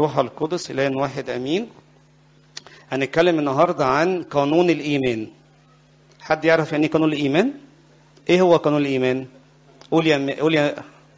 والروح القدس إله واحد أمين هنتكلم النهاردة عن قانون الإيمان حد يعرف يعني إيه قانون الإيمان؟ إيه هو قانون الإيمان؟ قول يا قول يا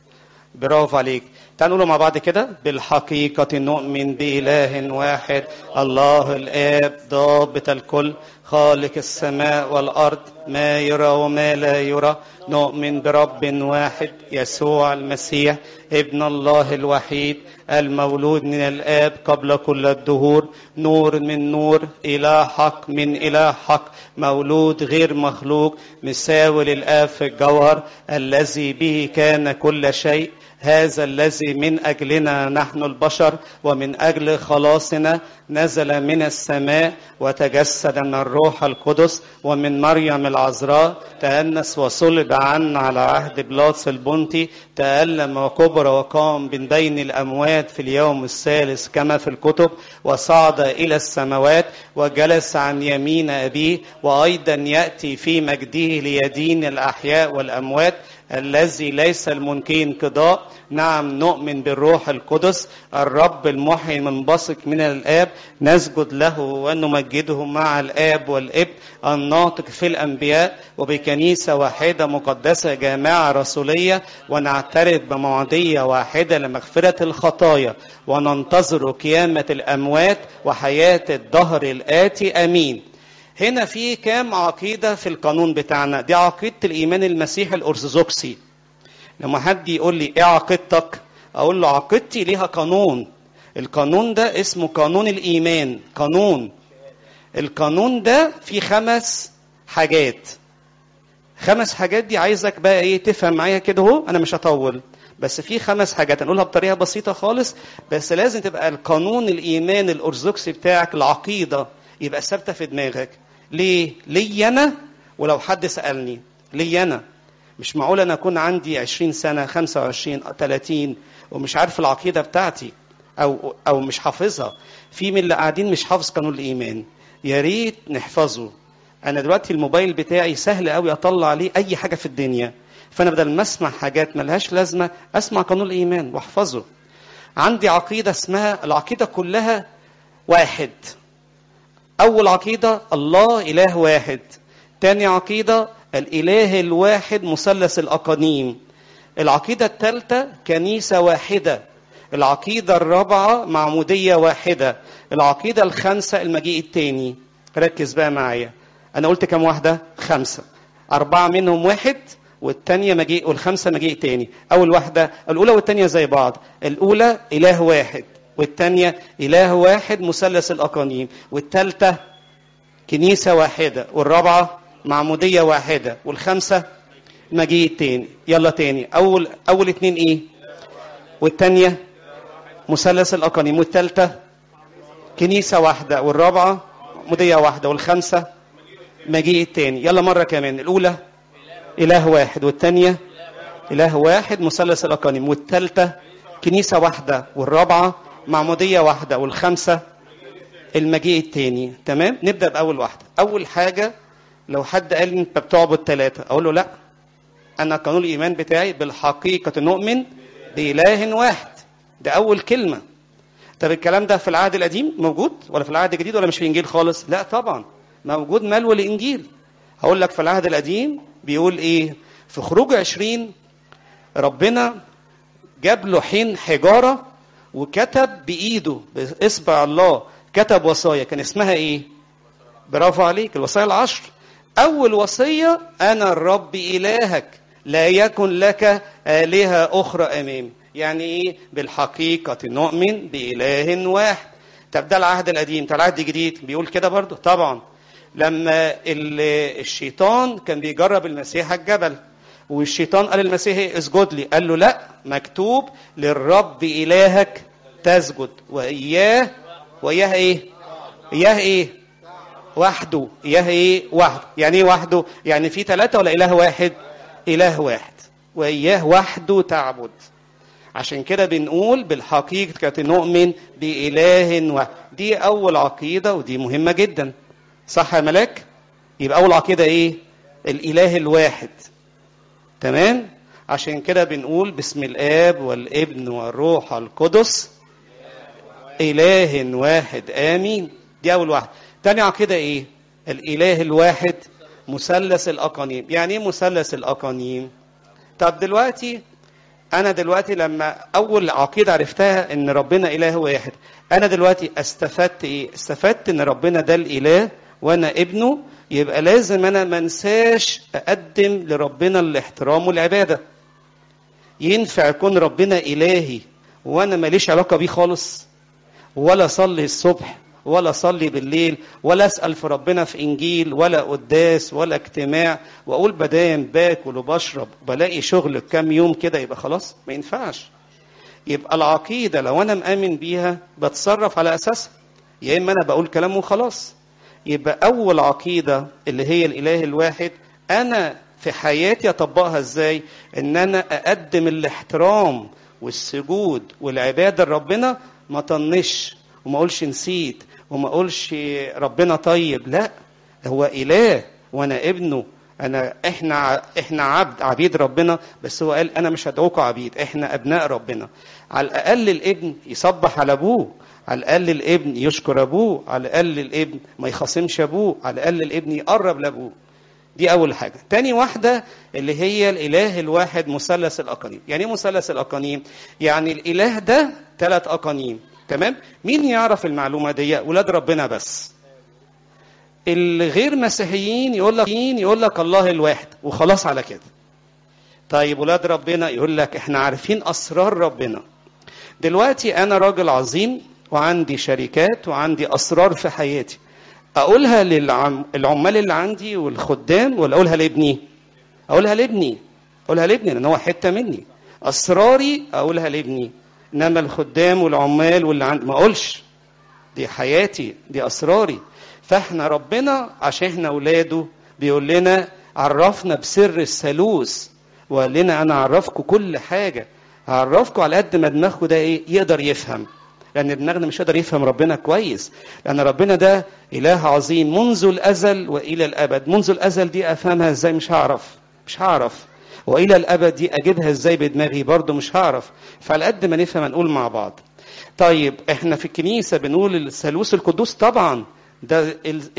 برافو عليك تعالوا نقوله مع بعض كده بالحقيقة نؤمن بإله واحد الله الآب ضابط الكل خالق السماء والأرض ما يرى وما لا يرى نؤمن برب واحد يسوع المسيح ابن الله الوحيد المولود من الآب قبل كل الدهور نور من نور إله حق من إله حق مولود غير مخلوق مساوي للآب في الجوهر الذي به كان كل شيء هذا الذي من اجلنا نحن البشر ومن اجل خلاصنا نزل من السماء وتجسد من الروح القدس ومن مريم العذراء تأنس وصلب عنا على عهد بلاطس البنطي تألم وكبر وقام من بين الأموات في اليوم الثالث كما في الكتب وصعد إلى السماوات وجلس عن يمين أبيه وأيضا يأتي في مجده ليدين الأحياء والأموات الذي ليس الممكن انقضاء نعم نؤمن بالروح القدس الرب المحيي المنبثق من الآب نسجد له ونمجده مع الآب والابن الناطق في الأنبياء وبكنيسة واحدة مقدسة جامعة رسولية ونعترف بمعضية واحدة لمغفرة الخطايا وننتظر قيامة الأموات وحياة الدهر الآتي أمين هنا في كام عقيدة في القانون بتاعنا دي عقيدة الإيمان المسيحي الأرثوذكسي لما حد يقول لي إيه عقيدتك أقول له عقيدتي ليها قانون القانون ده اسمه قانون الإيمان قانون القانون ده فيه خمس حاجات خمس حاجات دي عايزك بقى ايه تفهم معايا كده اهو انا مش هطول بس في خمس حاجات هنقولها بطريقه بسيطه خالص بس لازم تبقى القانون الايمان الارثوذكسي بتاعك العقيده يبقى ثابته في دماغك ليه لي انا ولو حد سالني لي انا مش معقول انا اكون عندي 20 سنه 25 30 ومش عارف العقيده بتاعتي او او مش حافظها في من اللي قاعدين مش حافظ قانون الايمان يا ريت نحفظه انا دلوقتي الموبايل بتاعي سهل قوي اطلع عليه اي حاجه في الدنيا فانا بدل ما اسمع حاجات ملهاش لازمه اسمع قانون الايمان واحفظه عندي عقيده اسمها العقيده كلها واحد أول عقيدة الله إله واحد تاني عقيدة الإله الواحد مثلث الأقانيم العقيدة الثالثة كنيسة واحدة العقيدة الرابعة معمودية واحدة العقيدة الخامسة المجيء التاني ركز بقى معايا أنا قلت كم واحدة؟ خمسة أربعة منهم واحد والتانية مجيء والخمسة مجيء تاني أول واحدة الأولى والتانية زي بعض الأولى إله واحد والثانية إله واحد مثلث الأقانيم والثالثة كنيسة واحدة والرابعة معمودية واحدة والخامسة مجيء تاني يلا تاني أول أول اتنين إيه؟ والثانية مثلث الأقانيم والثالثة كنيسة واحدة والرابعة معمودية واحدة والخامسة مجيء التاني يلا مرة كمان الأولى إله واحد والثانية إله واحد مثلث الأقانيم والثالثة كنيسة واحدة والرابعة معمودية واحدة والخمسة المجيء التاني تمام نبدأ بأول واحدة أول حاجة لو حد قال لي أنت بتعبد ثلاثة أقول له لا أنا قانون الإيمان بتاعي بالحقيقة نؤمن بإله واحد ده أول كلمة طب الكلام ده في العهد القديم موجود ولا في العهد الجديد ولا مش في الإنجيل خالص لا طبعا موجود ملو الإنجيل هقول لك في العهد القديم بيقول إيه في خروج عشرين ربنا جاب له حين حجارة وكتب بإيده بإصبع الله كتب وصايا كان اسمها إيه؟ برافو عليك الوصايا العشر أول وصية أنا الرب إلهك لا يكن لك آلهة أخرى أمامي يعني إيه؟ بالحقيقة نؤمن بإله واحد طب ده العهد القديم طب العهد الجديد بيقول كده برضه طبعا لما الشيطان كان بيجرب المسيح على الجبل والشيطان قال للمسيح اسجد لي قال له لا مكتوب للرب إلهك تسجد وإياه وإياه إيه إياه إيه وحده إياه إيه وحده يعني إيه وحده يعني في ثلاثة ولا إله واحد إله واحد وإياه وحده تعبد عشان كده بنقول بالحقيقة نؤمن بإله واحد دي أول عقيدة ودي مهمة جدا صح يا ملاك يبقى أول عقيدة إيه الإله الواحد تمام عشان كده بنقول بسم الاب والابن والروح القدس إله واحد آمين دي أول واحدة تاني عقيدة إيه الإله الواحد مثلث الأقانيم يعني إيه مثلث الأقانيم طب دلوقتي أنا دلوقتي لما أول عقيدة عرفتها إن ربنا إله واحد أنا دلوقتي استفدت إيه استفدت إن ربنا ده الإله وأنا ابنه يبقى لازم أنا منساش أقدم لربنا الاحترام والعبادة ينفع يكون ربنا إلهي وأنا ماليش علاقة بيه خالص ولا أصلي الصبح ولا أصلي بالليل ولا أسأل في ربنا في إنجيل ولا قداس ولا اجتماع وأقول بدايم باكل وبشرب بلاقي شغل كام يوم كده يبقى خلاص ما ينفعش يبقى العقيدة لو أنا مآمن بيها بتصرف على أساسها يا إما أنا بقول كلام وخلاص يبقى أول عقيدة اللي هي الإله الواحد أنا في حياتي أطبقها إزاي إن أنا أقدم الاحترام والسجود والعبادة لربنا ما طنش وما اقولش نسيت وما اقولش ربنا طيب لا هو اله وانا ابنه انا احنا احنا عبد عبيد ربنا بس هو قال انا مش هدعوكم عبيد احنا ابناء ربنا على الاقل الابن يصبح على ابوه على الاقل الابن يشكر ابوه على الاقل الابن ما يخاصمش ابوه على الاقل الابن يقرب لابوه دي اول حاجه تاني واحده اللي هي الاله الواحد مثلث الاقانيم يعني ايه مثلث الاقانيم يعني الاله ده ثلاث اقانيم تمام مين يعرف المعلومه دي ولاد ربنا بس الغير مسيحيين يقول لك يقول لك الله الواحد وخلاص على كده طيب ولاد ربنا يقول لك احنا عارفين اسرار ربنا دلوقتي انا راجل عظيم وعندي شركات وعندي اسرار في حياتي اقولها للعمال اللي عندي والخدام ولا اقولها لابني اقولها لابني اقولها لابني لان هو حته مني اسراري اقولها لابني انما الخدام والعمال واللي عندي ما اقولش دي حياتي دي اسراري فاحنا ربنا عشان احنا اولاده بيقول لنا عرفنا بسر الثالوث وقال لنا انا اعرفكم كل حاجه اعرفكم على قد ما دماغكم ده ايه يقدر يفهم لان دماغنا مش قادر يفهم ربنا كويس لان ربنا ده اله عظيم منذ الازل والى الابد منذ الازل دي افهمها ازاي مش هعرف مش هعرف والى الابد دي اجيبها ازاي بدماغي برضه مش هعرف فعلى قد ما نفهم نقول مع بعض طيب احنا في الكنيسه بنقول الثالوث القدوس طبعا ده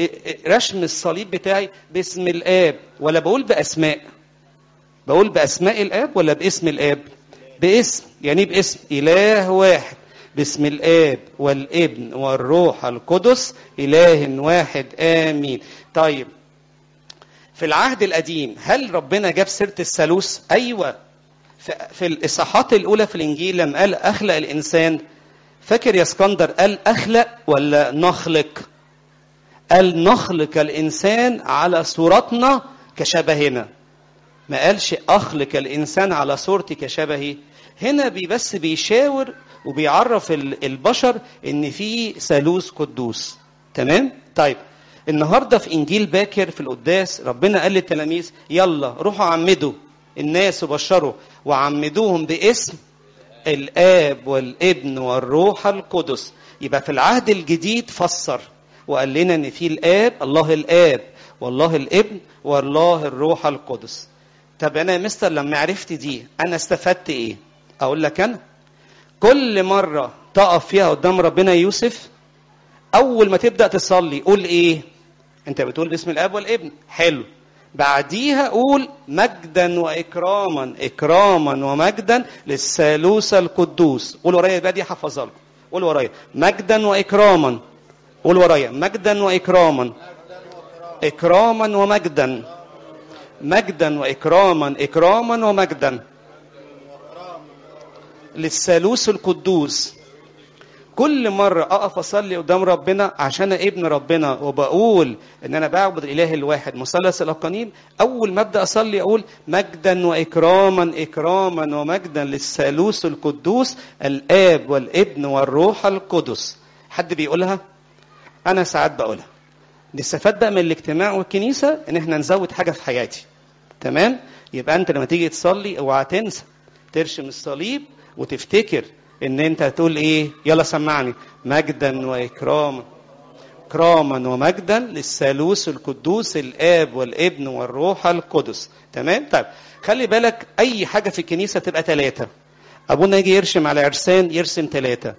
رسم الصليب بتاعي باسم الاب ولا بقول باسماء بقول باسماء الاب ولا باسم الاب باسم يعني باسم اله واحد باسم الاب والابن والروح القدس اله واحد امين طيب في العهد القديم هل ربنا جاب سيره الثالوث ايوه في الاصحاحات الاولى في الانجيل لما قال اخلق الانسان فاكر يا اسكندر قال اخلق ولا نخلق قال نخلق الانسان على صورتنا كشبهنا ما قالش اخلق الانسان على صورتي كشبهي هنا بي بس بيشاور وبيعرف البشر ان في ثالوث قدوس تمام طيب النهارده في انجيل باكر في القداس ربنا قال للتلاميذ يلا روحوا عمدوا الناس وبشروا وعمدوهم باسم الاب والابن والروح القدس يبقى في العهد الجديد فسر وقال لنا ان في الاب الله الاب والله الابن والله الروح القدس طب انا يا مستر لما عرفت دي انا استفدت ايه اقول لك انا كل مره تقف فيها قدام ربنا يوسف اول ما تبدا تصلي قول ايه انت بتقول باسم الاب والابن حلو بعديها قول مجدا واكراما اكراما ومجدا للثالوث القدوس قول ورايا بقى دي حفظها لكم قول ورايا مجدا واكراما قول ورايا مجدا واكراما اكراما ومجدا مجدا واكراما اكراما ومجدا للثالوث القدوس كل مرة أقف أصلي قدام ربنا عشان ابن ربنا وبقول إن أنا بعبد الإله الواحد مثلث الأقانيم أول ما أبدأ أصلي أقول مجدا وإكراما إكراما ومجدا للثالوث القدوس الآب والابن والروح القدس حد بيقولها؟ أنا ساعات بقولها نستفاد بقى من الاجتماع والكنيسة إن إحنا نزود حاجة في حياتي تمام؟ يبقى أنت لما تيجي تصلي اوعى تنسى ترشم الصليب وتفتكر ان انت هتقول ايه يلا سمعني مجدا واكراما اكراما ومجدا للثالوث القدوس الاب والابن والروح القدس تمام طيب خلي بالك اي حاجه في الكنيسه تبقى ثلاثه ابونا يجي يرسم على عرسان يرسم ثلاثه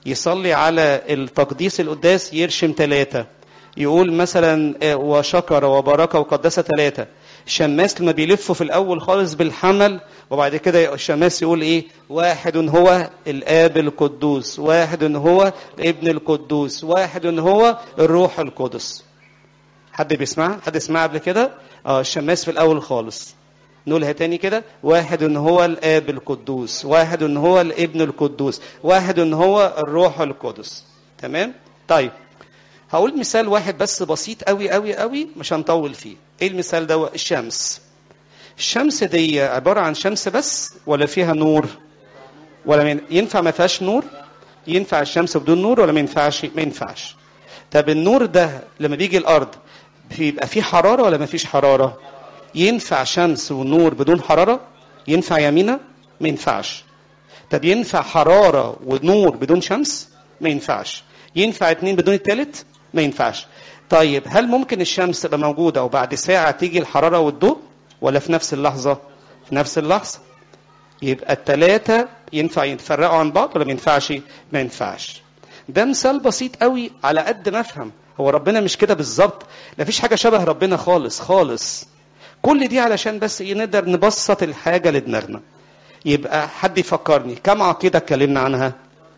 يصلي على التقديس القداس يرشم ثلاثة يقول مثلا آه، وشكر وبارك وقدس ثلاثة الشماس لما بيلفوا في الأول خالص بالحمل وبعد كده الشماس يقول إيه واحد هو الآب القدوس واحد هو الابن القدوس واحد هو الروح القدس حد بيسمعها حد يسمعها قبل كده اه الشماس في الأول خالص نقولها تاني كده واحد هو الآب القدوس واحد هو الابن القدوس واحد هو الروح القدس تمام طيب هقول مثال واحد بس بسيط قوي قوي قوي مش هنطول فيه ايه المثال ده الشمس الشمس دي عبارة عن شمس بس ولا فيها نور ولا من... ينفع ما فيهاش نور ينفع الشمس بدون نور ولا ما ينفعش ما ينفعش طب النور ده لما بيجي الارض بيبقى فيه حرارة ولا ما فيش حرارة ينفع شمس ونور بدون حرارة ينفع يمينة ما ينفعش طب ينفع حرارة ونور بدون شمس ما ينفعش ينفع اتنين بدون التالت ما ينفعش طيب هل ممكن الشمس تبقى موجودة وبعد ساعة تيجي الحرارة والضوء ولا في نفس اللحظة في نفس اللحظة يبقى التلاتة ينفع يتفرقوا عن بعض ولا ما ينفعش ما ينفعش ده مثال بسيط قوي على قد ما افهم هو ربنا مش كده بالظبط لا فيش حاجة شبه ربنا خالص خالص كل دي علشان بس ايه نقدر نبسط الحاجة لدماغنا يبقى حد يفكرني كم عقيدة اتكلمنا عنها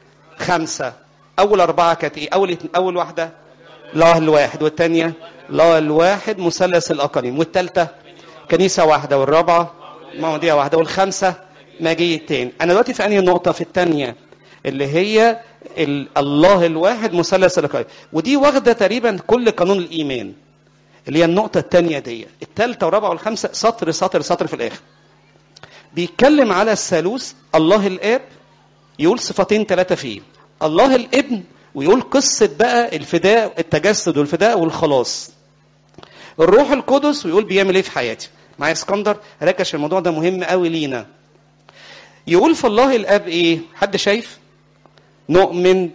خمسة أول أربعة كانت إيه؟ أول اتن- أول واحدة الله الواحد والثانية الله الواحد مثلث الأقانيم والثالثة كنيسة واحدة والرابعة مواضيع واحدة والخامسة مجيء تاني أنا دلوقتي في أنهي نقطة في الثانية اللي هي ال- الله الواحد مثلث الأقانيم ودي واخدة تقريبا كل قانون الإيمان اللي هي النقطة الثانية دي الثالثة والرابعة والخامسة سطر سطر سطر في الآخر بيتكلم على الثالوث الله الآب يقول صفتين ثلاثة فيه الله الابن ويقول قصة بقى الفداء التجسد والفداء والخلاص الروح القدس ويقول بيعمل ايه في حياتي معايا اسكندر ركش الموضوع ده مهم قوي لينا يقول في الله الاب ايه حد شايف نؤمن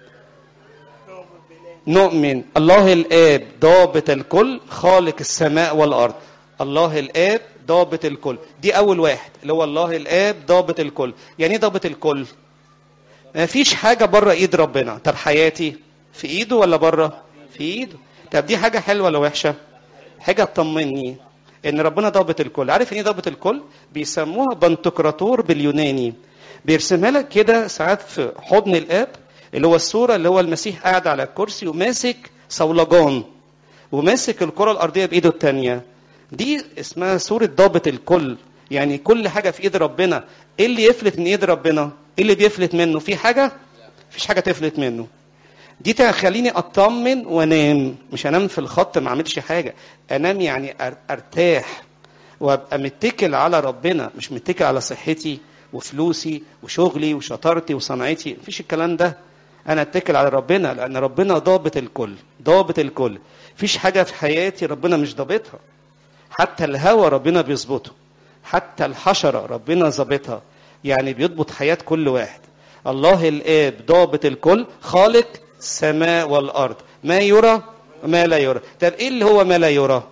نؤمن الله الاب ضابط الكل خالق السماء والارض الله الاب ضابط الكل دي اول واحد اللي هو الله الاب ضابط الكل يعني ايه ضابط الكل ما فيش حاجة بره ايد ربنا طب حياتي في ايده ولا بره في ايده طب دي حاجة حلوة ولا وحشة حاجة تطمني ان ربنا ضابط الكل عارف يعني ايه ضابط الكل بيسموها بنتقراطور باليوناني بيرسمها لك كده ساعات في حضن الاب اللي هو الصورة اللي هو المسيح قاعد على الكرسي وماسك صولجان وماسك الكرة الأرضية بإيده التانية دي اسمها صورة ضابط الكل يعني كل حاجة في إيد ربنا إيه اللي يفلت من إيد ربنا إيه اللي بيفلت منه في حاجة مفيش حاجة تفلت منه دي تخليني اطمن وانام مش انام في الخط ما اعملش حاجه انام يعني أر- ارتاح وابقى متكل على ربنا مش متكل على صحتي وفلوسي وشغلي وشطارتي وصنعتي مفيش الكلام ده انا اتكل على ربنا لان ربنا ضابط الكل ضابط الكل مفيش حاجه في حياتي ربنا مش ضابطها حتى الهوى ربنا بيظبطه حتى الحشره ربنا ظابطها يعني بيضبط حياه كل واحد الله الاب ضابط الكل خالق السماء والارض ما يرى وما لا يرى طب ايه اللي هو ما لا يرى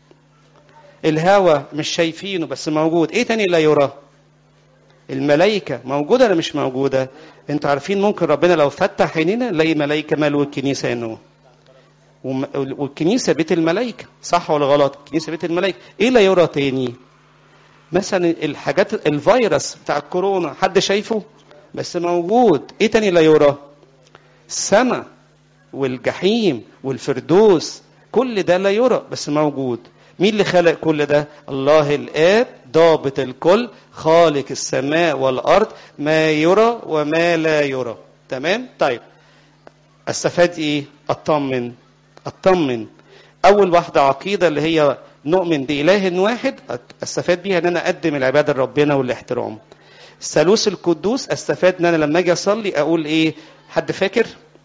الهوى مش شايفينه بس موجود ايه تاني لا يرى الملائكة موجودة ولا مش موجودة؟ انتوا عارفين ممكن ربنا لو فتح عينينا نلاقي ملائكة مالوا الكنيسة انه وم- والكنيسة بيت الملائكة صح ولا غلط؟ الكنيسة بيت الملائكة ايه لا يرى تاني؟ مثلا الحاجات الفيروس بتاع الكورونا حد شايفه؟ بس موجود ايه تاني لا يرى؟ السماء والجحيم والفردوس كل ده لا يرى بس موجود مين اللي خلق كل ده الله الاب ضابط الكل خالق السماء والارض ما يرى وما لا يرى تمام طيب استفاد ايه اطمن اطمن اول واحده عقيده اللي هي نؤمن باله واحد استفاد بيها ان انا اقدم العباده لربنا والاحترام الثالوث القدوس استفاد ان انا لما اجي اصلي اقول ايه حد فاكر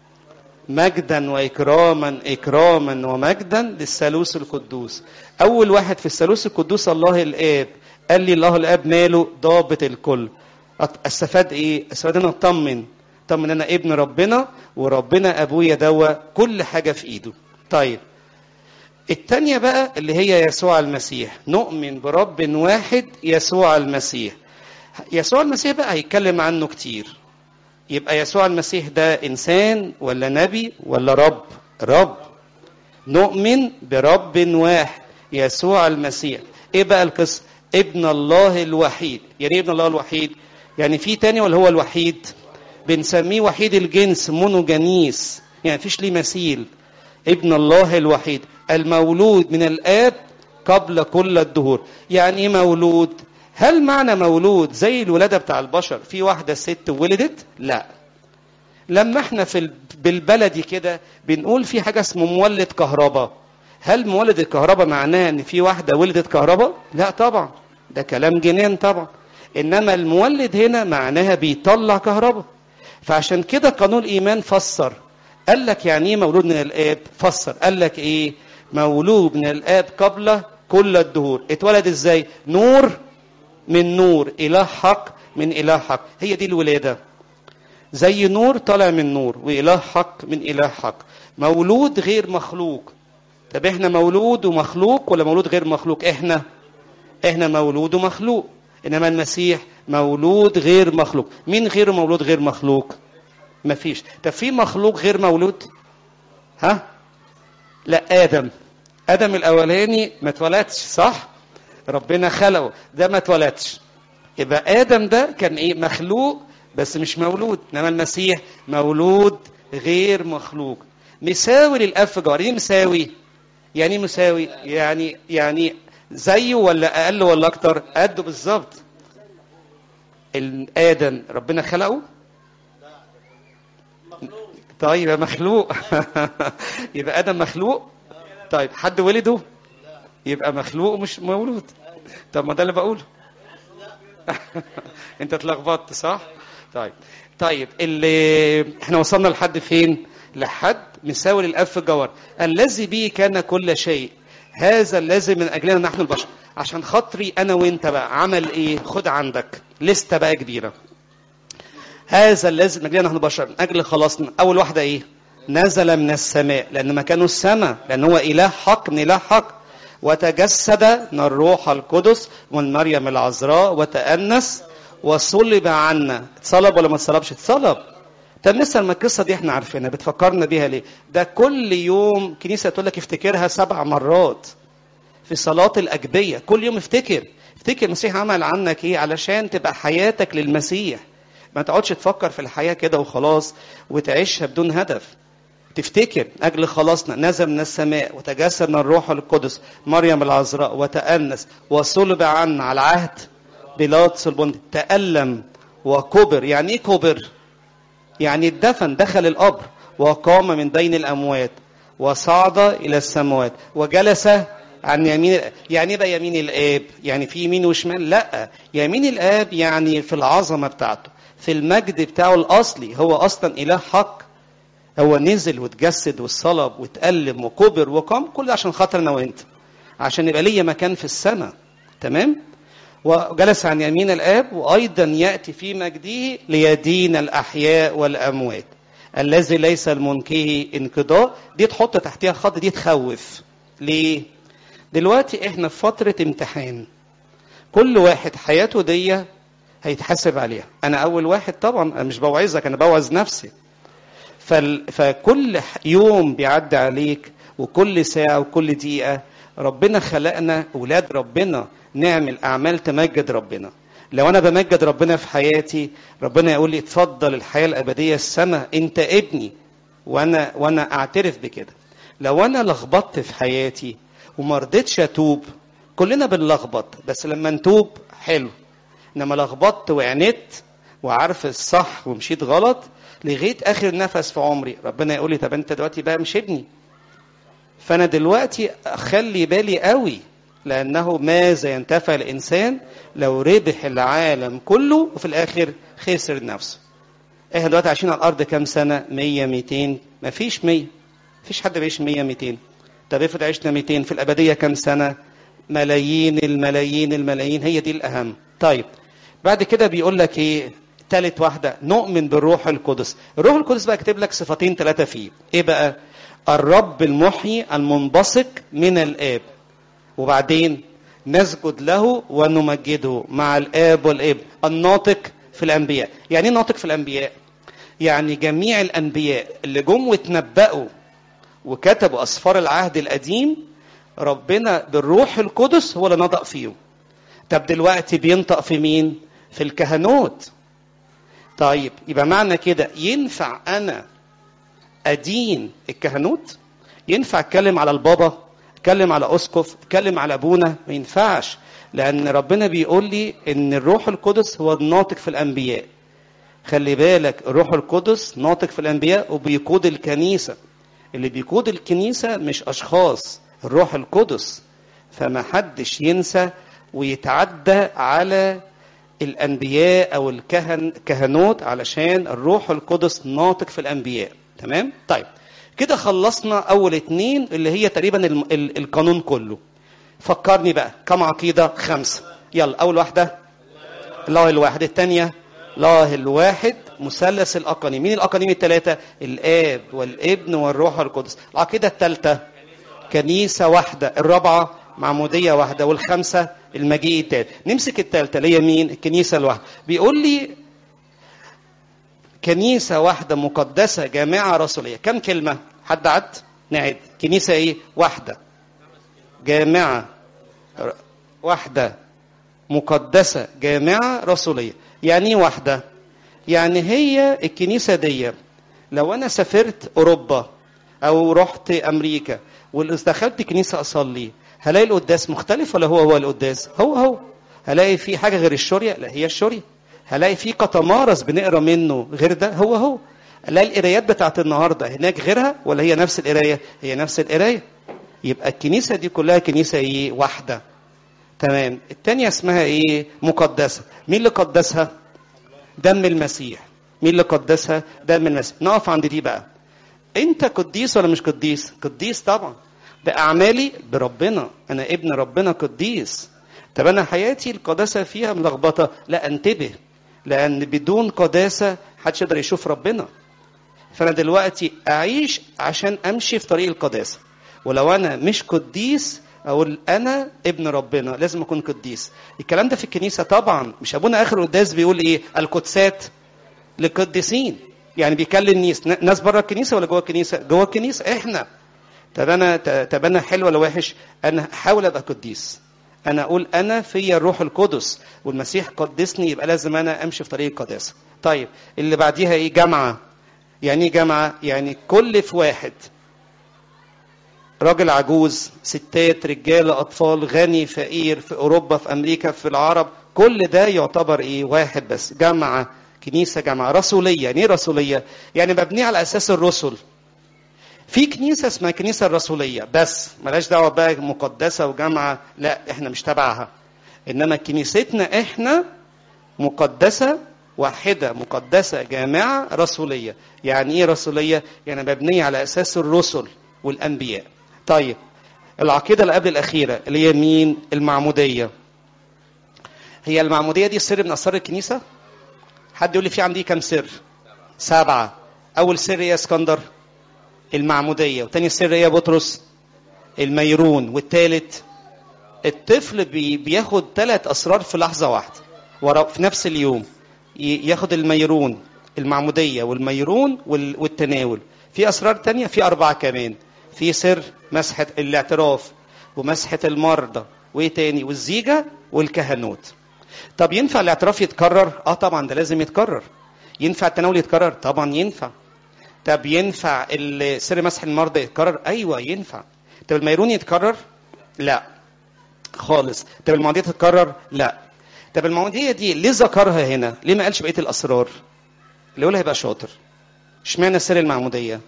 مجدا واكراما اكراما ومجدا للثالوث القدوس اول واحد في الثالوث القدوس الله الاب قال لي الله الاب ماله ضابط الكل أت- استفاد ايه استفاد ان انا اطمن اطمن انا ابن ربنا وربنا ابويا دوا كل حاجه في ايده طيب التانية بقى اللي هي يسوع المسيح نؤمن برب واحد يسوع المسيح يسوع المسيح بقى هيتكلم عنه كتير يبقى يسوع المسيح ده انسان ولا نبي ولا رب رب نؤمن برب واحد يسوع المسيح ايه بقى القصه ابن الله الوحيد يعني ايه ابن الله الوحيد يعني في تاني ولا هو الوحيد بنسميه وحيد الجنس مونوجانيس يعني مفيش ليه مثيل ابن الله الوحيد المولود من الاب قبل كل الدهور يعني ايه مولود هل معنى مولود زي الولاده بتاع البشر في واحده ست ولدت لا لما احنا في ال- بالبلدي كده بنقول في حاجه اسمه مولد كهرباء هل مولد الكهرباء معناه ان في واحده ولدت كهرباء لا طبعا ده كلام جنان طبعا انما المولد هنا معناها بيطلع كهرباء فعشان كده قانون الايمان فسر قال لك يعني ايه مولود من الاب فسر قال لك ايه مولود من الاب قبل كل الدهور اتولد ازاي نور من نور اله حق من اله حق هي دي الولاده زي نور طالع من نور واله حق من اله حق مولود غير مخلوق طب احنا مولود ومخلوق ولا مولود غير مخلوق احنا احنا مولود ومخلوق انما المسيح مولود غير مخلوق مين غير مولود غير مخلوق مفيش طب في مخلوق غير مولود ها لا ادم ادم الاولاني ما اتولدش صح ربنا خلقه ده ما اتولدش يبقى ادم ده كان ايه مخلوق بس مش مولود انما المسيح مولود غير مخلوق مساوي للاب في جوهر ايه مساوي يعني ايه مساوي يعني يعني زيه ولا اقل ولا اكتر قده بالظبط ال- ادم ربنا خلقه طيب يبقى مخلوق يبقى ادم مخلوق طيب حد ولده يبقى مخلوق مش مولود طب ما ده اللي بقوله انت اتلخبطت صح طيب طيب اللي احنا وصلنا لحد فين لحد مساوي للاب في الجوهر الذي به كان كل شيء هذا الذي من اجلنا نحن البشر عشان خاطري انا وانت بقى عمل ايه خد عندك لسته بقى كبيره هذا الذي من اجلنا نحن البشر من اجل خلاصنا اول واحده ايه نزل من السماء لان مكانه السماء لان هو اله حق من اله حق وتجسد من الروح القدس من مريم العذراء وتأنس وصلب عنا اتصلب ولا ما اتصلبش اتصلب طب مثل ما القصه دي احنا عارفينها بتفكرنا بيها ليه ده كل يوم كنيسه تقول لك افتكرها سبع مرات في صلاه الاجبيه كل يوم افتكر افتكر المسيح عمل عنك ايه علشان تبقى حياتك للمسيح ما تقعدش تفكر في الحياه كده وخلاص وتعيشها بدون هدف تفتكر أجل خلاصنا نزل من السماء وتجسد من الروح القدس مريم العذراء وتأنس وصلب عنا على عهد بيلاطس البندي تألم وكبر يعني إيه كبر؟ يعني اتدفن دخل القبر وقام من بين الأموات وصعد إلى السماوات وجلس عن يمين يعني ايه بقى يمين الآب؟ يعني في يمين وشمال؟ لا يمين الآب يعني في العظمة بتاعته في المجد بتاعه الأصلي هو أصلا إله حق هو نزل وتجسد واتصلب واتألم وكبر وقام كل ده عشان خاطر انا وانت عشان يبقى ليا مكان في السماء تمام وجلس عن يمين الاب وايضا ياتي في مجده ليدين الاحياء والاموات الذي ليس المنكه انقضاء دي تحط تحتها خط دي تخوف ليه دلوقتي احنا في فتره امتحان كل واحد حياته دي هيتحاسب عليها انا اول واحد طبعا انا مش بوعظك انا بوعظ نفسي فال... فكل يوم بيعدي عليك وكل ساعة وكل دقيقة ربنا خلقنا أولاد ربنا نعمل أعمال تمجد ربنا لو أنا بمجد ربنا في حياتي ربنا يقول لي اتفضل الحياة الأبدية السماء أنت ابني وأنا وأنا أعترف بكده لو أنا لخبطت في حياتي وما رضيتش أتوب كلنا بنلخبط بس لما نتوب حلو إنما لخبطت وعنت وعارف الصح ومشيت غلط لغايه اخر نفس في عمري ربنا يقول لي طب انت دلوقتي بقى مش ابني فانا دلوقتي اخلي بالي قوي لانه ماذا ينتفع الانسان لو ربح العالم كله وفي الاخر خسر نفسه احنا دلوقتي عايشين على الارض كام سنه 100 200 مفيش 100 مفيش حد بيعيش 100 200 طب افرض عشنا 200 في الابديه كام سنه ملايين الملايين الملايين هي دي الاهم طيب بعد كده بيقول لك ايه تالت واحدة نؤمن بالروح القدس الروح القدس بقى كاتب لك صفتين ثلاثة فيه ايه بقى الرب المحيي المنبثق من الآب وبعدين نسجد له ونمجده مع الآب والابن الناطق في الأنبياء يعني ايه ناطق في الأنبياء يعني جميع الانبياء اللي جم واتنبأوا وكتبوا اسفار العهد القديم ربنا بالروح القدس هو اللي نطق فيهم طب دلوقتي بينطق في مين في الكهنوت طيب يبقى معنى كده ينفع انا ادين الكهنوت ينفع اتكلم على البابا اتكلم على اسقف اتكلم على ابونا ما ينفعش لان ربنا بيقول لي ان الروح القدس هو الناطق في الانبياء خلي بالك الروح القدس ناطق في الانبياء وبيقود الكنيسه اللي بيقود الكنيسه مش اشخاص الروح القدس فما حدش ينسى ويتعدى على الانبياء او الكهن كهنوت علشان الروح القدس ناطق في الانبياء تمام طيب كده خلصنا اول اتنين اللي هي تقريبا ال- ال- القانون كله فكرني بقى كم عقيده خمسه يلا اول واحده الله الواحد الثانيه الله الواحد مثلث الاقانيم مين الاقانيم الثلاثه الاب والابن والروح القدس العقيده الثالثه كنيسه واحده الرابعه معموديه واحده والخامسه المجيء الثالث نمسك الثالثه اللي هي مين الكنيسه الواحده بيقول لي كنيسه واحده مقدسه جامعه رسوليه كم كلمه حد عد نعد كنيسه ايه واحده جامعه ر- واحده مقدسه جامعه رسوليه يعني ايه واحده يعني هي الكنيسه دي لو انا سافرت اوروبا او رحت امريكا ودخلت كنيسه اصلي هلاقي القداس مختلف ولا هو هو القداس هو هو هلاقي في حاجه غير الشوريه لا هي الشوريه هلاقي في قطمارس بنقرا منه غير ده هو هو الاقي القرايات بتاعت النهارده هناك غيرها ولا هي نفس القرايه هي نفس القرايه يبقى الكنيسه دي كلها كنيسه ايه واحده تمام التانية اسمها ايه مقدسه مين اللي قدسها دم المسيح مين اللي قدسها دم المسيح نقف عند دي بقى انت قديس ولا مش قديس قديس طبعا باعمالي بربنا انا ابن ربنا قديس طب انا حياتي القداسه فيها ملخبطه لا انتبه لان بدون قداسه محدش يقدر يشوف ربنا فانا دلوقتي اعيش عشان امشي في طريق القداسه ولو انا مش قديس اقول انا ابن ربنا لازم اكون قديس الكلام ده في الكنيسه طبعا مش ابونا اخر القداس بيقول ايه القدسات للقديسين يعني بيكلم ناس ناس بره الكنيسه ولا جوه الكنيسه جوه الكنيسه احنا طب انا طب انا حلو ولا وحش انا احاول ابقى قديس انا اقول انا فيا الروح القدس والمسيح قدسني يبقى لازم انا امشي في طريق القداسه طيب اللي بعديها ايه جامعه يعني ايه جامعه يعني كل في واحد راجل عجوز ستات رجاله اطفال غني فقير في اوروبا في امريكا في العرب كل ده يعتبر ايه واحد بس جامعه كنيسه جامعه رسوليه يعني ايه رسوليه يعني مبنيه على اساس الرسل في كنيسه اسمها كنيسه الرسوليه بس ملاش دعوه بقى مقدسه وجامعه لا احنا مش تبعها انما كنيستنا احنا مقدسه واحده مقدسه جامعه رسوليه يعني ايه رسوليه يعني مبنيه على اساس الرسل والانبياء طيب العقيده اللي قبل الاخيره اللي هي مين المعموديه هي المعموديه دي سر من اسرار الكنيسه حد يقول لي في عندي كم سر سبعه اول سر ايه يا اسكندر المعموديه وتاني سر ايه يا بطرس الميرون والتالت الطفل بي بياخد ثلاث اسرار في لحظه واحده ورا في نفس اليوم ي- ياخد الميرون المعموديه والميرون وال- والتناول في اسرار تانية في اربعه كمان في سر مسحه الاعتراف ومسحه المرضى وايه تاني والزيجه والكهنوت طب ينفع الاعتراف يتكرر اه طبعا ده لازم يتكرر ينفع التناول يتكرر طبعا ينفع طب ينفع ال- سر مسح المرضى يتكرر ايوه ينفع طب الميرون يتكرر لا خالص طب المعموديه تتكرر لا طب المعموديه دي ليه ذكرها هنا ليه ما قالش بقيه الاسرار اللي يقولها يبقى شاطر اشمعنى سر المعموديه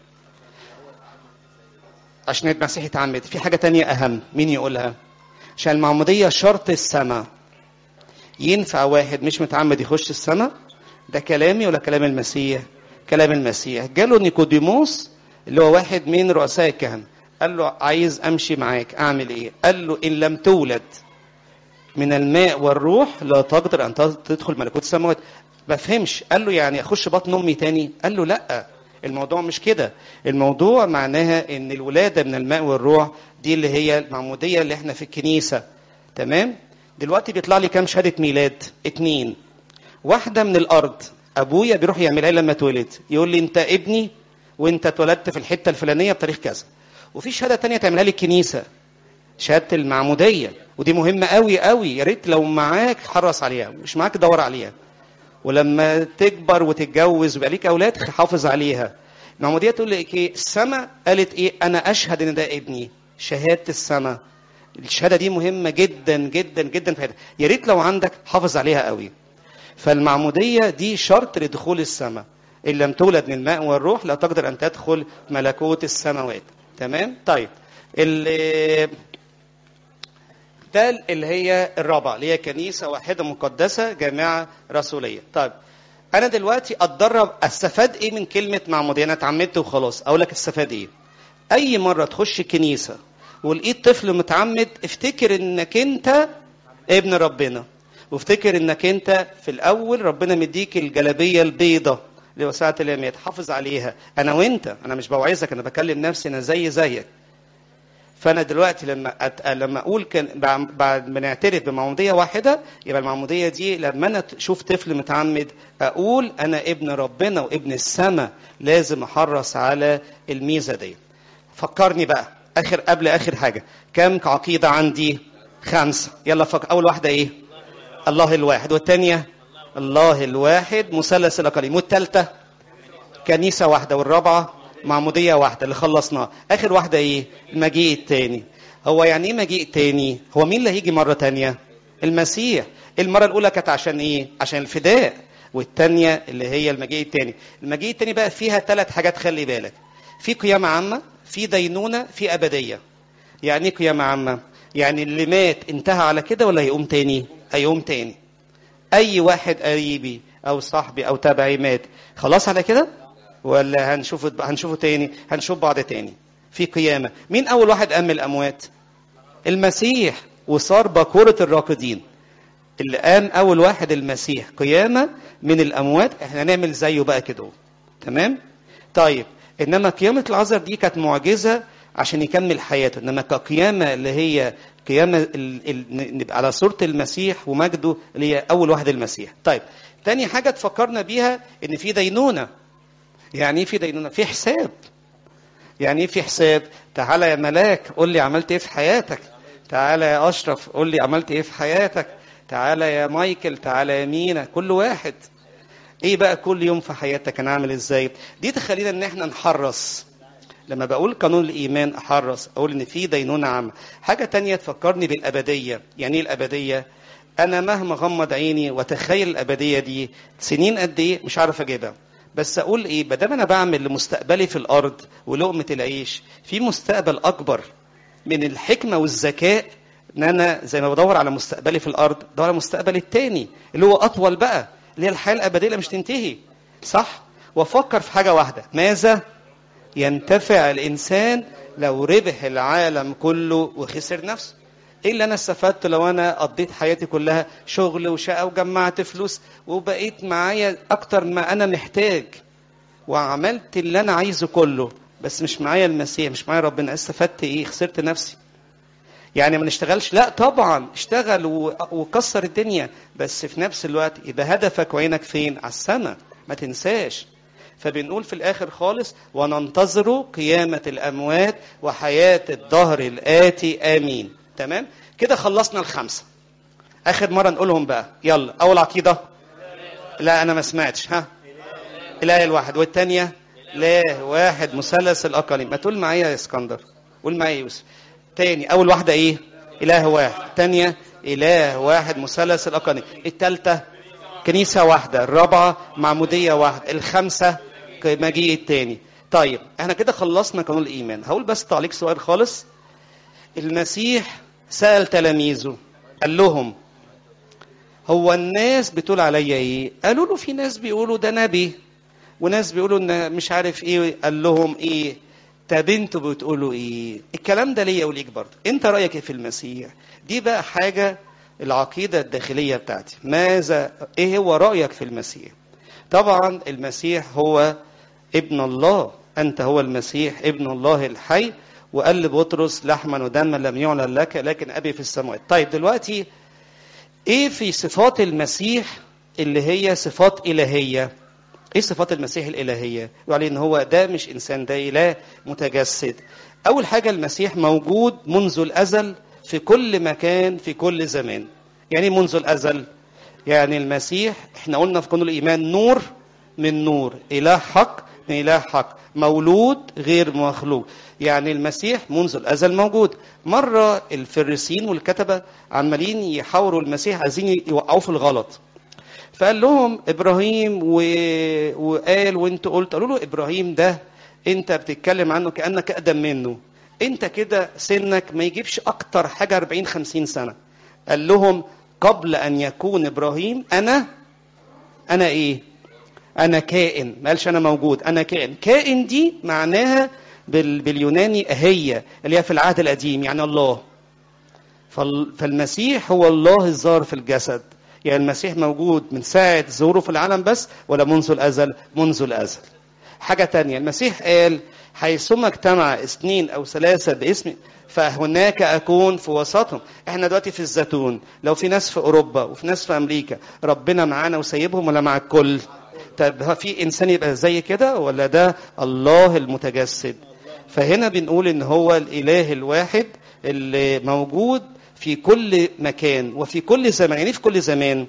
عشان المسيح يتعمد في حاجه تانية اهم مين يقولها عشان المعموديه شرط السماء ينفع واحد مش متعمد يخش السماء ده كلامي ولا كلام المسيح كلام المسيح جاله نيكوديموس اللي هو واحد من رؤساء الكهنه قال له عايز امشي معاك اعمل ايه قال له ان لم تولد من الماء والروح لا تقدر ان تدخل ملكوت السماوات ما فهمش قال له يعني اخش بطن امي تاني قال له لا الموضوع مش كده الموضوع معناها ان الولاده من الماء والروح دي اللي هي المعموديه اللي احنا في الكنيسه تمام دلوقتي بيطلع لي كام شهاده ميلاد اتنين واحده من الارض ابويا بيروح يعملها لي لما اتولد يقول لي انت ابني وانت اتولدت في الحته الفلانيه بتاريخ كذا وفي شهاده تانية تعملها لي الكنيسه شهاده المعموديه ودي مهمه قوي قوي يا ريت لو معاك حرص عليها مش معاك دور عليها ولما تكبر وتتجوز ويبقى ليك اولاد حافظ عليها المعموديه تقول لك ايه السماء قالت ايه انا اشهد ان ده ابني شهاده السماء الشهاده دي مهمه جدا جدا جدا في حياتك يا ريت لو عندك حافظ عليها قوي فالمعموديه دي شرط لدخول السماء ان لم تولد من الماء والروح لا تقدر ان تدخل ملكوت السماوات تمام طيب ال- ده اللي هي الرابعه اللي هي كنيسه واحده مقدسه جامعه رسوليه طيب انا دلوقتي اتدرب استفاد ايه من كلمه معموديه انا اتعمدت وخلاص اقول لك استفاد ايه اي مره تخش كنيسه ولقيت طفل متعمد افتكر انك انت ابن ربنا وافتكر انك انت في الاول ربنا مديك الجلابيه البيضه لوسعة اليمين حافظ عليها انا وانت انا مش بوعظك انا بكلم نفسي انا زي زيك فانا دلوقتي لما أت... لما اقول كان بعد بعد ما نعترف بمعموديه واحده يبقى المعموديه دي لما انا اشوف طفل متعمد اقول انا ابن ربنا وابن السماء لازم احرص على الميزه دي فكرني بقى اخر قبل اخر حاجه كم عقيده عندي خمسه يلا فك... اول واحده ايه الله الواحد والثانيه الله الواحد مثلث الاقاليم والثالثه كنيسه واحده والرابعه معموديه واحده اللي خلصناها اخر واحده ايه المجيء الثاني هو يعني ايه مجيء تاني هو مين اللي هيجي مره تانية المسيح المره الاولى كانت عشان ايه عشان الفداء والثانيه اللي هي المجيء الثاني المجيء الثاني بقى فيها ثلاث حاجات خلي بالك في قيامه عامه في دينونه في ابديه يعني ايه قيامه عامه يعني اللي مات انتهى على كده ولا هيقوم تاني هيقوم تاني اي واحد قريبي او صاحبي او تبعي مات خلاص على كده ولا هنشوفه هنشوفه تاني هنشوف بعض تاني في قيامه مين اول واحد قام من الاموات المسيح وصار بكوره الراقدين اللي قام اول واحد المسيح قيامه من الاموات احنا نعمل زيه بقى كده تمام طيب انما قيامه العذر دي كانت معجزه عشان يكمل حياته انما كقيامه اللي هي قيامه ال... ال... نبقى على صوره المسيح ومجده اللي هي اول واحد المسيح طيب تاني حاجه تفكرنا بيها ان في دينونه يعني ايه في دينونه في حساب يعني ايه في حساب تعالى يا ملاك قول لي عملت ايه في حياتك تعالى يا اشرف قول لي عملت ايه في حياتك تعالى يا مايكل تعالى يا مينا كل واحد ايه بقى كل يوم في حياتك انا عامل ازاي دي تخلينا ان احنا نحرص لما بقول قانون الايمان احرص اقول ان في دينونه عامه حاجه تانية تفكرني بالابديه يعني ايه الابديه انا مهما غمض عيني واتخيل الابديه دي سنين قد ايه مش عارف اجيبها بس اقول ايه ما دام انا بعمل لمستقبلي في الارض ولقمه العيش في مستقبل اكبر من الحكمه والذكاء ان انا زي ما بدور على مستقبلي في الارض بدور على المستقبل التاني اللي هو اطول بقى اللي هي الحياه الابديه اللي مش تنتهي صح وافكر في حاجه واحده ماذا ينتفع الانسان لو ربح العالم كله وخسر نفسه ايه اللي انا استفدت لو انا قضيت حياتي كلها شغل وشقه وجمعت فلوس وبقيت معايا اكتر ما انا محتاج وعملت اللي انا عايزه كله بس مش معايا المسيح مش معايا ربنا استفدت ايه خسرت نفسي يعني ما نشتغلش لا طبعا اشتغل وكسر الدنيا بس في نفس الوقت يبقى هدفك وعينك فين على السماء ما تنساش فبنقول في الاخر خالص وننتظر قيامه الاموات وحياه الدهر الاتي امين تمام كده خلصنا الخمسه اخر مره نقولهم بقى يلا اول عقيده لا انا ما سمعتش ها الايه الواحد والثانيه لا واحد مثلث الاقاليم ما تقول معايا يا اسكندر قول معايا يا يوسف تاني اول واحده ايه اله واحد الثانيه اله واحد مثلث الاقاليم الثالثه كنيسه واحده الرابعه معموديه واحده الخامسه مجيء الثاني طيب احنا كده خلصنا قانون الايمان هقول بس تعليق سؤال خالص المسيح سأل تلاميذه قال لهم هو الناس بتقول عليا ايه قالوا له في ناس بيقولوا ده نبي وناس بيقولوا ان مش عارف ايه قال لهم ايه طب انتوا بتقولوا ايه الكلام ده ليا وليك برضه انت رايك ايه في المسيح دي بقى حاجه العقيده الداخليه بتاعتي ماذا ايه هو رايك في المسيح طبعا المسيح هو ابن الله انت هو المسيح ابن الله الحي وقال لبطرس لحما ودما لم يعلن لك لكن ابي في السماوات طيب دلوقتي ايه في صفات المسيح اللي هي صفات الهيه ايه صفات المسيح الالهيه يقول عليه ان هو ده مش انسان ده اله متجسد اول حاجه المسيح موجود منذ الازل في كل مكان في كل زمان يعني إيه منذ الازل يعني المسيح احنا قلنا في قانون الايمان نور من نور اله حق من اله حق مولود غير مخلوق يعني المسيح منذ الازل موجود مره الفريسيين والكتبه عمالين يحاوروا المسيح عايزين يوقعوه في الغلط فقال لهم ابراهيم و... وقال وانت قلت قالوا له ابراهيم ده انت بتتكلم عنه كانك اقدم منه انت كده سنك ما يجيبش اكتر حاجه 40 50 سنه قال لهم قبل ان يكون ابراهيم انا انا ايه انا كائن ما قالش انا موجود انا كائن كائن دي معناها بال... باليوناني هي اللي هي في العهد القديم يعني الله فال... فالمسيح هو الله الظاهر في الجسد يعني المسيح موجود من ساعة ظهوره في العالم بس ولا منذ الأزل منذ الأزل حاجة تانية المسيح قال حيثما اجتمع اثنين أو ثلاثة باسم فهناك أكون في وسطهم احنا دلوقتي في الزيتون لو في ناس في أوروبا وفي ناس في أمريكا ربنا معانا وسايبهم ولا مع الكل طب في إنسان يبقى زي كده ولا ده الله المتجسد فهنا بنقول إن هو الإله الواحد اللي موجود في كل مكان وفي كل زمان يعني في كل زمان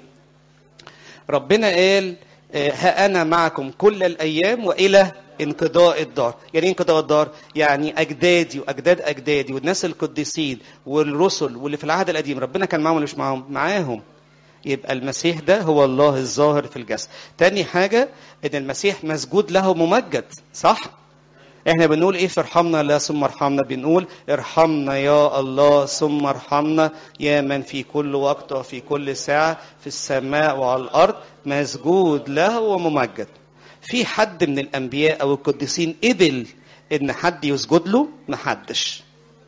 ربنا قال ها أنا معكم كل الأيام وإلى انقضاء الدار يعني ايه انقضاء الدار يعني أجدادي وأجداد أجدادي والناس القديسين والرسل واللي في العهد القديم ربنا كان معاهم ولا مش معاهم معاهم يبقى المسيح ده هو الله الظاهر في الجسد تاني حاجة ان المسيح مسجود له ممجد صح احنا بنقول ايه في ارحمنا لا ثم ارحمنا بنقول ارحمنا يا الله ثم ارحمنا يا من في كل وقت وفي كل ساعة في السماء وعلى الارض مسجود له وممجد في حد من الانبياء او القديسين قبل ان حد يسجد له محدش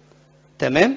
تمام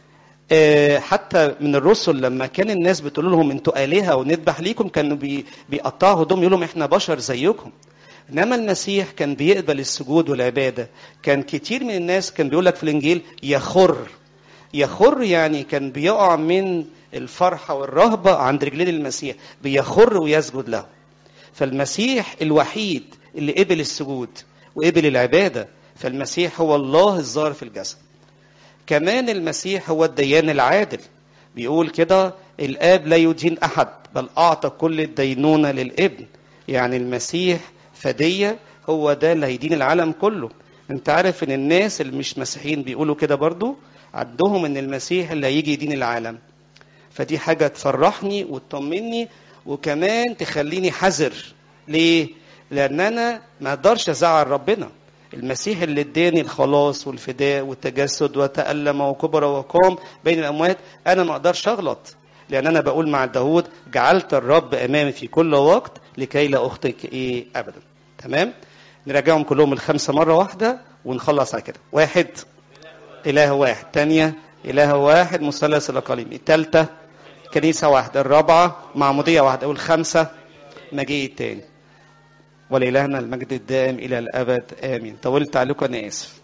آه حتى من الرسل لما كان الناس بتقول لهم انتوا الهه ونذبح ليكم كانوا بي بيقطعوا هدوم يقول لهم احنا بشر زيكم انما المسيح كان بيقبل السجود والعباده كان كتير من الناس كان بيقول لك في الانجيل يخر يخر يعني كان بيقع من الفرحه والرهبه عند رجلين المسيح بيخر ويسجد له فالمسيح الوحيد اللي قبل السجود وقبل العباده فالمسيح هو الله الظاهر في الجسد كمان المسيح هو الديان العادل بيقول كده الاب لا يدين احد بل اعطى كل الدينونه للابن يعني المسيح فدية هو ده اللي هيدين العالم كله انت عارف ان الناس اللي مش مسيحيين بيقولوا كده برضو عندهم ان المسيح اللي هيجي يدين العالم فدي حاجة تفرحني وتطمني وكمان تخليني حذر ليه لان انا ما اقدرش ازعل ربنا المسيح اللي اداني الخلاص والفداء والتجسد وتألم وكبر وقام بين الاموات انا ما اقدرش اغلط لان انا بقول مع داود جعلت الرب امامي في كل وقت لكي لا اخطئ ايه ابدا تمام نراجعهم كلهم الخمسه مره واحده ونخلص على كده واحد اله واحد تانية اله واحد مثلث الاقاليم الثالثه كنيسه واحده الرابعه معموديه واحده والخمسه مجيء التاني ولإلهنا المجد الدائم إلى الأبد آمين طولت عليكم أنا آسف